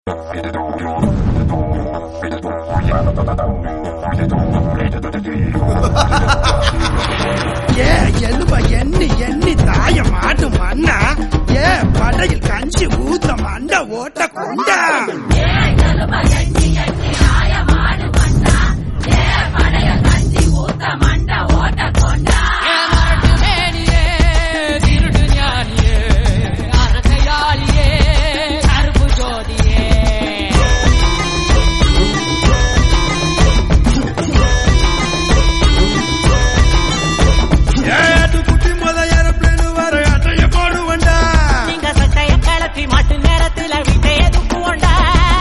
ஏ எலும்ப எண்ணி எண்ணி தாய மாட்டு மண்ணா ஏ படையில் கஞ்சி ஊத்த மண்ட ஓட்ட கொண்டா ஏமாட்டுமேனியே, திருடு ஞானியே, அரசையாளியே, கருப்பு ஜோதியே. ஏ அது குட்டி முத ஏரோப்ளேன் வர அட்டைய போடுவண்டா நீங்க சட்டைய கலத்தி மட்டு நேரத்துல விட்டே துப்புவோண்டா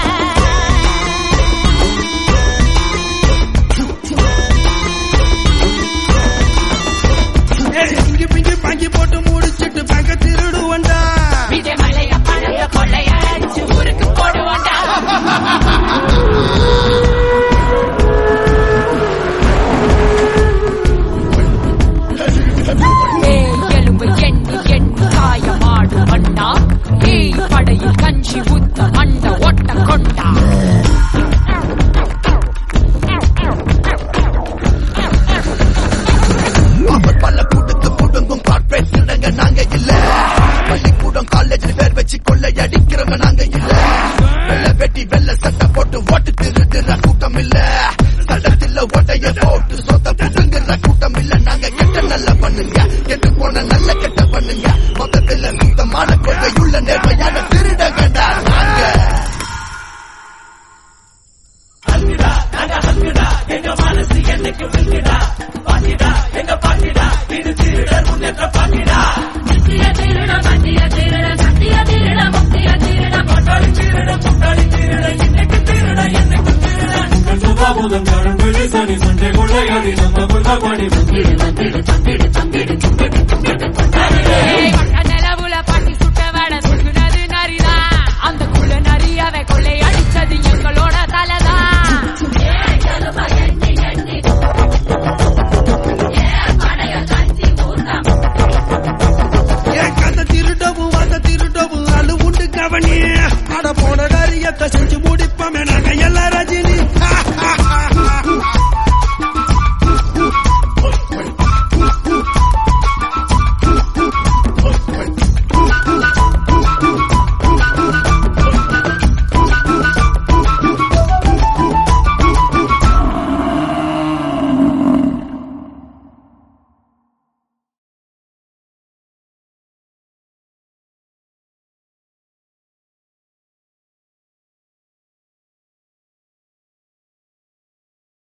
ஏ இங்கி பிங்கி பங்கி போட்டு முடிச்சிட்டு பங்க திருடுவண்டா விஜய் மலைய பழைய கொள்ளைய அடிச்சு ஊருக்கு போடுவோண்டா ஏய் எலும்பு எண்ணி எண்ணி காயமாடு மண்ணா ஏய் படையில் கஞ்சி ஊத்த மண்ட ஒட்ட கொண்டா அவர் பல கூட்டத்து புடுங்கும் கார்பரேட் திருடங்க நாங்க இல்ல பள்ளிக்கூடம் காலேஜ்ல பேர் வச்சு கொள்ளை அடிக்கிறவங்க நாங்க இல்ல வெள்ள வெட்டி வெள்ள சட்டை போட்டு ஓட்டு திருடுற கூட்டம் இல்ல சட்டத்தில் ஓட்டைய போட்டு சொத்த புடுங்குற கூட்டம் இல்ல நாங்க கெட்ட நல்ல பண்ணுங்க கெட்டு போன நல்ல கெட்ட பண்ணுங்க மொத்தத்துல சுத்தமான கொள்கையுள்ள நேர்மையான திருடங்கடா நாங்க சுபாபுதம் சரண் வெளி சனி சண்டை கொள்ளையடி நம்ம புல்ல பணி